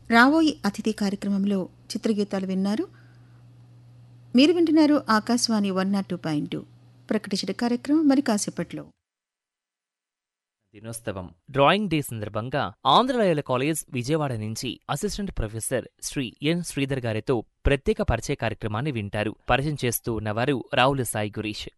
రావోయి అతిథి కార్యక్రమంలో చిత్రగీతాలు విన్నారు మీరు వింటున్నారు Akashvani one naught two point two ప్రకటించిన కార్యక్రమం మరి కాసేపట్లో దినోత్సవం డ్రాయింగ్ డే సందర్భంగా ఆంధ్రలయల కాలేజ్ విజయవాడ నుంచి assistant professor Shri N Sridhar గారితో ప్రత్యేక పరిచయ కార్యక్రమాన్ని వింటారు పరిచయం చేస్తూ ఉన్నవారు రావుల సాయి గురీష్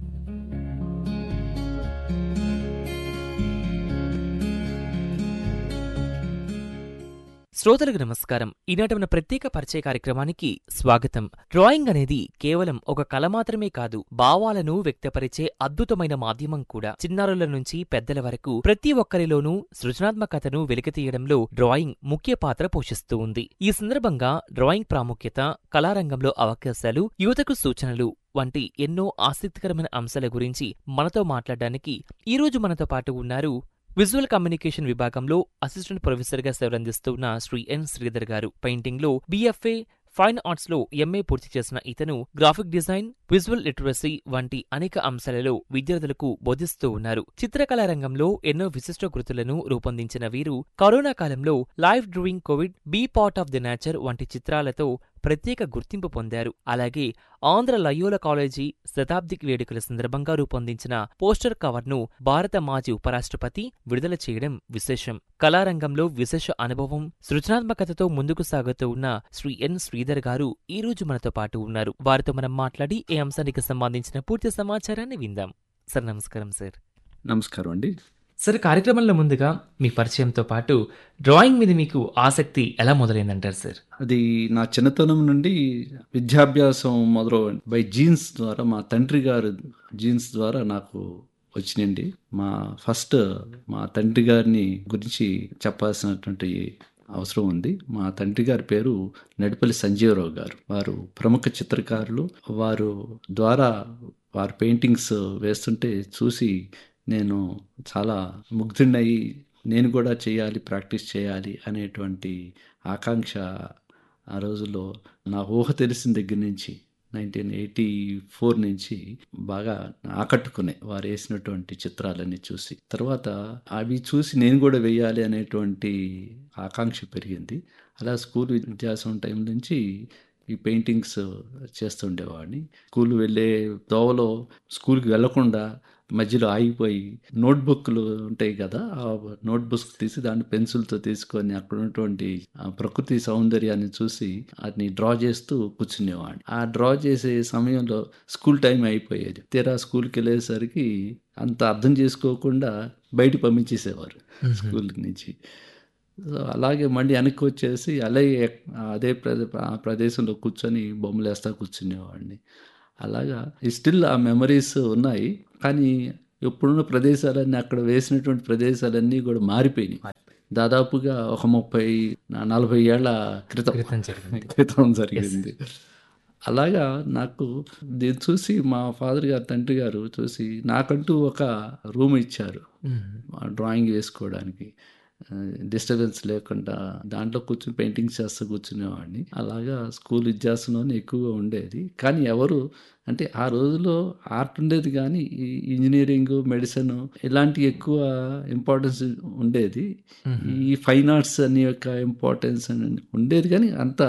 శ్రోతలకు నమస్కారం ఈనాటి మన ప్రత్యేక పరిచయ కార్యక్రమానికి స్వాగతం డ్రాయింగ్ అనేది కేవలం ఒక కళ మాత్రమే కాదు భావాలను వ్యక్తపరిచే అద్భుతమైన మాధ్యమం కూడా చిన్నారుల నుంచి పెద్దల వరకు ప్రతి ఒక్కరిలోనూ సృజనాత్మకతను వెలికితీయడంలో డ్రాయింగ్ ముఖ్య పాత్ర పోషిస్తూ ఉంది ఈ సందర్భంగా డ్రాయింగ్ ప్రాముఖ్యత కళారంగంలో అవకాశాలు యువతకు సూచనలు వంటి ఎన్నో ఆసక్తికరమైన అంశాల గురించి మనతో మాట్లాడడానికి ఈ రోజు మనతో పాటు ఉన్నారు విజువల్ కమ్యూనికేషన్ విభాగంలో అసిస్టెంట్ ప్రొఫెసర్గా సేవలందిస్తున్న శ్రీ ఎన్ శ్రీధర్ గారు పెయింటింగ్లో బీఎఫ్ఏ ఫైన్ ఆర్ట్స్లో ఎంఏ పూర్తి చేసిన ఇతను గ్రాఫిక్ డిజైన్ విజువల్ లిటరసీ వంటి అనేక అంశాలలో విద్యార్థులకు బోధిస్తూ ఉన్నారు చిత్రకళా రంగంలో ఎన్నో విశిష్ట కృతులను రూపొందించిన వీరు కరోనా కాలంలో live drawing covid be part of the nature వంటి చిత్రాలతో ప్రత్యేక గుర్తింపు పొందారు అలాగే ఆంధ్ర లయోల కాలేజీ శతాబ్ది వేడుకల సందర్భంగా రూపొందించిన పోస్టర్ కవర్ను భారత మాజీ ఉపరాష్ట్రపతి విడుదల చేయడం విశేషం కళారంగంలో విశేష అనుభవం సృజనాత్మకతతో ముందుకు సాగుతూ ఉన్న శ్రీ ఎన్ శ్రీధర్ గారు ఈ రోజు మనతో పాటు ఉన్నారు వారితో మనం మాట్లాడి ఈ అంశానికి సంబంధించిన పూర్తి సమాచారాన్ని విందాం సార్ నమస్కారం సార్ నమస్కారం అండి సార్ కార్యక్రమంలో ముందుగా మీ పరిచయంతో పాటు డ్రాయింగ్ మీద మీకు ఆసక్తి ఎలా మొదలైందంటారు సార్ అది నా చిన్నతనం నుండి విద్యాభ్యాసం మొదలు బై జీన్స్ ద్వారా మా తండ్రి గారు జీన్స్ ద్వారా నాకు వచ్చినండి మా ఫస్ట్ మా తండ్రి గారిని గురించి చెప్పాల్సినటువంటి అవసరం ఉంది మా తండ్రి గారి పేరు నడిపల్లి సంజీవరావు గారు వారు ప్రముఖ చిత్రకారులు వారు ద్వారా వారి పెయింటింగ్స్ వేస్తుంటే చూసి నేను చాలా ముగ్ధుడినయి నేను కూడా చేయాలి ప్రాక్టీస్ చేయాలి అనేటువంటి ఆకాంక్ష ఆ రోజుల్లో నా ఊహ తెలిసిన దగ్గర నుంచి నైన్టీన్ ఎయిటీ ఫోర్ నుంచి బాగా ఆకట్టుకునే వారు వేసినటువంటి చిత్రాలన్నీ చూసి తర్వాత అవి చూసి నేను కూడా వేయాలి అనేటువంటి ఆకాంక్ష పెరిగింది అలా స్కూల్ విద్యాసం టైం నుంచి ఈ పెయింటింగ్స్ చేస్తుండేవాడిని స్కూల్ వెళ్ళే దోవలో స్కూల్కి వెళ్లకుండా మధ్యలో ఆగిపోయి నోట్బుక్లు ఉంటాయి కదా ఆ నోట్బుక్స్ తీసి దాన్ని పెన్సిల్తో తీసుకొని అక్కడ ఉన్నటువంటి ప్రకృతి సౌందర్యాన్ని చూసి అది డ్రా చేస్తూ కూర్చునేవాడిని ఆ డ్రా చేసే సమయంలో స్కూల్ టైం అయిపోయేది తీరా స్కూల్కి వెళ్ళేసరికి అంత అర్థం చేసుకోకుండా బయట పంపించేసేవారు స్కూల్ నుంచి సో అలాగే మళ్ళీ వెనక్కి వచ్చేసి అలాగే అదే ప్రదే ఆ ప్రదేశంలో కూర్చొని బొమ్మలు వేస్తా కూర్చునేవాడిని అలాగా స్టిల్ ఆ మెమరీస్ ఉన్నాయి కానీ ఎప్పుడున్న ప్రదేశాలన్నీ అక్కడ వేసినటువంటి ప్రదేశాలన్నీ కూడా మారిపోయినాయి దాదాపుగా ఒక ముప్పై నలభై ఏళ్ల క్రితం క్రితం జరిగింది అలాగా నాకు దీన్ని చూసి మా ఫాదర్ గారు తండ్రి గారు చూసి నాకంటూ ఒక రూమ్ ఇచ్చారు డ్రాయింగ్ వేసుకోవడానికి డిస్టర్బెన్స్ లేకుండా దాంట్లో కూర్చొని పెయింటింగ్స్ చేస్తూ కూర్చునేవాడిని అలాగా స్కూల్ విద్యాసంలోనే ఎక్కువగా ఉండేది కానీ ఎవరు అంటే ఆ రోజుల్లో ఆర్ట్ ఉండేది కానీ ఈ ఇంజనీరింగ్ మెడిసిన్ ఇలాంటి ఎక్కువ ఇంపార్టెన్స్ ఉండేది ఈ ఫైన్ ఆర్ట్స్ అనే యొక్క ఇంపార్టెన్స్ ఉండేది కానీ అంత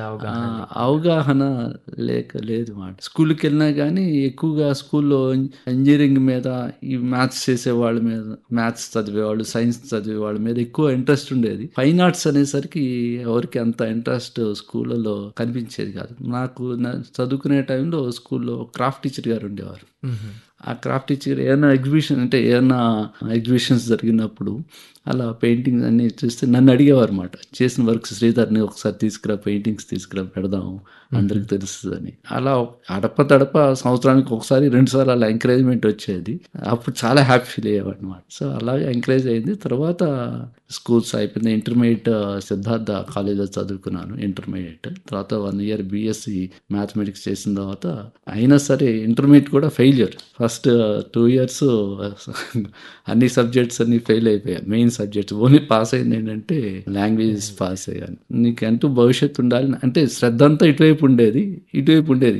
అవగాహన లేక లేదు మాట స్కూల్కి వెళ్ళినా కానీ ఎక్కువగా స్కూల్లో ఇంజనీరింగ్ మీద ఈ మ్యాథ్స్ చేసే వాళ్ళ మీద మ్యాథ్స్ చదివేవాళ్ళు సైన్స్ చదివే వాళ్ళ మీద ఎక్కువ ఇంట్రెస్ట్ ఉండేది ఫైన్ ఆర్ట్స్ అనేసరికి ఎవరికి అంత ఇంట్రెస్ట్ స్కూళ్ళలో కనిపించేది కాదు నాకు చదువుకునే టైంలో స్కూల్లో క్రాఫ్ట్ టీచర్ గారు ఉండేవారు ఆ క్రాఫ్ట్ టీచర్ ఏమైనా ఎగ్జిబిషన్ అంటే ఏమైనా ఎగ్జిబిషన్స్ జరిగినప్పుడు అలా పెయింటింగ్స్ అన్ని చూస్తే నన్ను అడిగేవారు అనమాట చేసిన వర్క్స్ శ్రీధర్ని ఒకసారి తీసుకురా పెయింటింగ్స్ తీసుకురా పెడదాం అందరికి తెలుస్తుందని అలా అడప తడప సంవత్సరానికి ఒకసారి రెండు సార్లు అలా ఎంకరేజ్మెంట్ వచ్చేది అప్పుడు చాలా హ్యాపీ ఫీల్ అయ్యేవాడు అనమాట సో అలాగే ఎంకరేజ్ అయింది తర్వాత స్కూల్స్ అయిపోయింది ఇంటర్మీడియట్ సిద్ధార్థ కాలేజ్లో చదువుకున్నాను ఇంటర్మీడియట్ తర్వాత వన్ ఇయర్ బీఎస్సీ మ్యాథమెటిక్స్ చేసిన తర్వాత అయినా సరే ఇంటర్మీడియట్ కూడా ఫెయిల్యూర్ ఫస్ట్ టూ ఇయర్స్ అన్ని సబ్జెక్ట్స్ అన్ని ఫెయిల్ అయిపోయాయి మెయిన్ సబ్జెక్ట్స్ ఓన్లీ పాస్ అయింది ఏంటంటే లాంగ్వేజెస్ పాస్ అయ్యాను నీకంటూ భవిష్యత్తు ఉండాలి అంటే శ్రద్ధ అంతా ఇటువైపు ఉండేది ఇటువైపు ఉండేది కాదు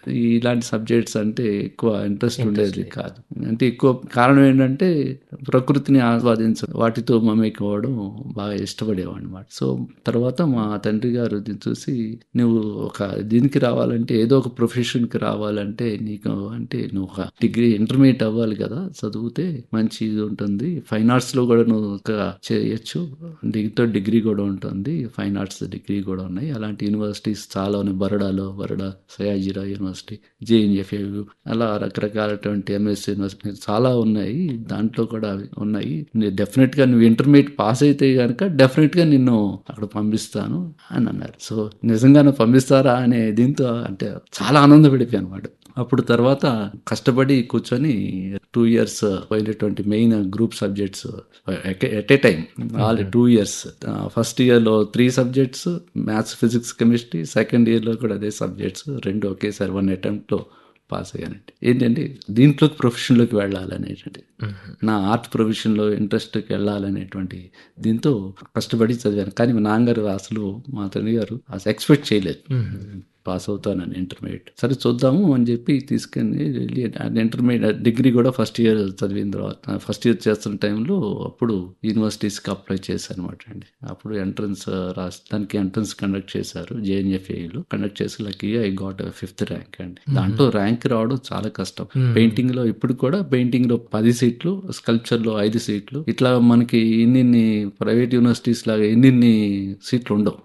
ఇలాంటి సబ్జెక్ట్స్ అంటే ఎక్కువ ఇంట్రెస్ట్ ఉండేది కాదు అంటే ఎక్కువ కారణం ఏంటంటే ప్రకృతిని ఆస్వాదించడం వాటితో మమేకోవడం బాగా ఇష్టపడేవాడు అనమాట సో తర్వాత మా తండ్రి గారు దీన్ని చూసి నువ్వు ఒక దీనికి రావాలంటే ఏదో ఒక ప్రొఫెషన్కి రావాలంటే నీకు అంటే నువ్వు ఒక డిగ్రీ ఇంటర్మీడియట్ అవ్వాలి కదా చదివితే మంచి ఇది ఉంటుంది ఫైన్ ఆర్ట్స్ లో కూడా నువ్వు ఒక చేయొచ్చు దీంతో డిగ్రీ కూడా ఉంటుంది ఫైన్ ఆర్ట్స్ డిగ్రీ కూడా ఉన్నాయి అలాంటి యూనివర్సిటీస్ చాలా ఉన్నాయి బరోడాలో బరోడా సయాజిరా యూనివర్సిటీ జేఎన్ఎఫ్ఏయు అలా రకరకాలటువంటి ఎంఎస్ యూనివర్సిటీ చాలా ఉన్నాయి దాంట్లో కూడా ఉన్నాయి డెఫినెట్ గా నువ్వు ఇంటర్మీడియట్ పాస్ అయితే కనుక డెఫినెట్ గా నిన్ను అక్కడ పంపిస్తాను అని అన్నారు సో నిజంగానే పంపిస్తారా అనే దీంతో అంటే చాలా ఆనందపడిపోయాను అనమాట అప్పుడు తర్వాత కష్టపడి కూర్చొని టూ ఇయర్స్ పోయినటువంటి main group subjects at a time all two years first ఇయర్లో three subjects maths physics chemistry second ఇయర్లో కూడా అదే సబ్జెక్ట్స్ రెండు ఒకేసారి వన్ అటెంప్ట్లో పాస్ అయ్యానండి ఏంటంటే దీంట్లోకి ప్రొఫెషన్లోకి వెళ్ళాలనేటువంటి నా ఆర్ట్ ప్రొఫెషన్లో ఇంట్రెస్ట్కి వెళ్ళాలనేటువంటి దీంతో కష్టపడి చదివాను కానీ మా నాన్నగారు అసలు మా తండ్రి గారు అసలు ఎక్స్పెక్ట్ చేయలేదు పాస్ అవుతానని ఇంటర్మీడియట్ సరే చూద్దాము అని చెప్పి తీసుకెళ్ళి వెళ్ళి ఇంటర్మీడియట్ డిగ్రీ కూడా ఫస్ట్ ఇయర్ చదివిన తర్వాత ఫస్ట్ ఇయర్ చేస్తున్న టైంలో అప్పుడు యూనివర్సిటీస్కి అప్లై చేశాను అనమాట అండి అప్పుడు ఎంట్రన్స్ రాసి దానికి ఎంట్రన్స్ కండక్ట్ చేశారు జేఎన్ఎఫ్ఏలో కండక్ట్ చేసి లక్కీగా ఐ గాట్ ఫిఫ్త్ ర్యాంక్ అండి దాంట్లో ర్యాంక్ రావడం చాలా కష్టం పెయింటింగ్ లో ఇప్పుడు కూడా పెయింటింగ్ లో పది సీట్లు స్కల్ప్చర్ లో ఐదు సీట్లు ఇట్లా మనకి ఇన్ని ప్రైవేట్ యూనివర్సిటీస్ లాగా ఇన్ని సీట్లు ఉండవు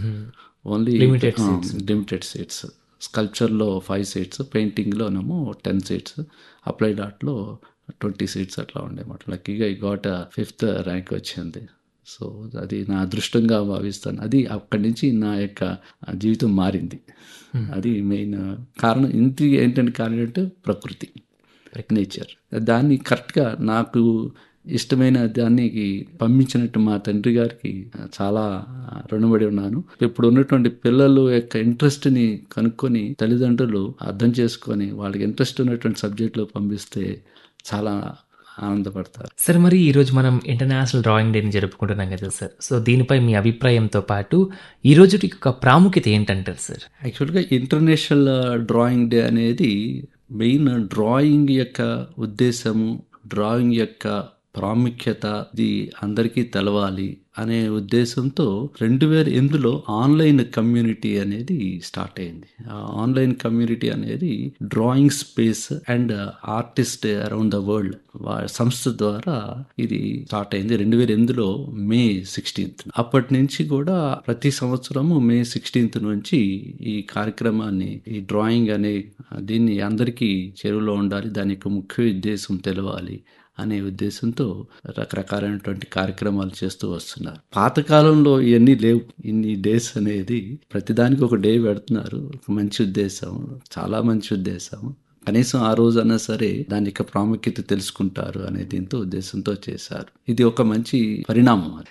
ఓన్లీ Limited లిమిటెడ్ సీట్స్ స్కల్ప్చర్లో ఫైవ్ సీట్స్ పెయింటింగ్లోనేమో టెన్ సీట్స్ అప్లైడ్ ఆర్ట్లో ట్వంటీ సీట్స్ అట్లా ఉండేమాట లక్కీగా ఈ గాట్ ఫిఫ్త్ ర్యాంక్ వచ్చింది సో అది నా అదృష్టంగా భావిస్తాను అది అక్కడి నుంచి నా యొక్క జీవితం మారింది అది మెయిన్ కారణం ఇంటి ఏంటంటే కారణం అంటే ప్రకృతి నేచర్ దాన్ని కరెక్ట్గా నాకు ఇష్టమైన దానికి పంపించినట్టు మా తండ్రి గారికి చాలా రుణపడి ఉన్నాను ఇప్పుడు ఉన్నటువంటి పిల్లలు యొక్క ఇంట్రెస్ట్ని కనుక్కొని తల్లిదండ్రులు అర్థం చేసుకొని వాళ్ళకి ఇంట్రెస్ట్ ఉన్నటువంటి సబ్జెక్టులో పంపిస్తే చాలా ఆనందపడతారు సార్ మరి ఈరోజు మనం ఇంటర్నేషనల్ డ్రాయింగ్ డేని జరుపుకుంటున్నాం కదా సార్ సో దీనిపై మీ అభిప్రాయంతో పాటు ఈ రోజుకి ఒక ప్రాముఖ్యత ఏంటంటారు సార్ యాక్చువల్గా ఇంటర్నేషనల్ డ్రాయింగ్ డే అనేది మెయిన్ డ్రాయింగ్ యొక్క ఉద్దేశము డ్రాయింగ్ యొక్క ప్రాముఖ్యత ఇది అందరికీ తెలవాలి అనే ఉద్దేశంతో రెండు వేల ఎనిమిదిలో ఆన్లైన్ కమ్యూనిటీ అనేది స్టార్ట్ అయింది ఆ ఆన్లైన్ కమ్యూనిటీ అనేది drawing space and artist around the world సంస్థ ద్వారా ఇది స్టార్ట్ అయింది రెండు వేల ఎనిమిదిలో మే సిక్స్టీన్త్ అప్పటి నుంచి కూడా ప్రతి సంవత్సరము మే సిక్స్టీన్త్ నుంచి ఈ కార్యక్రమాన్ని ఈ డ్రాయింగ్ అనే దీన్ని అందరికీ చెరువులో ఉండాలి దాని యొక్క ముఖ్య ఉద్దేశం తెలవాలి అనే ఉద్దేశంతో రకరకాలైనటువంటి కార్యక్రమాలు చేస్తూ వస్తున్నారు పాతకాలంలో ఇవన్నీ లేవు ఇన్ని డేస్ అనేది ప్రతిదానికి ఒక డే పెడుతున్నారు ఒక మంచి ఉద్దేశం చాలా మంచి ఉద్దేశం కనీసం ఆ రోజు అన్నా సరే దాని యొక్క ప్రాముఖ్యత తెలుసుకుంటారు అనే దీంతో ఉద్దేశంతో చేశారు ఇది ఒక మంచి పరిణామం అది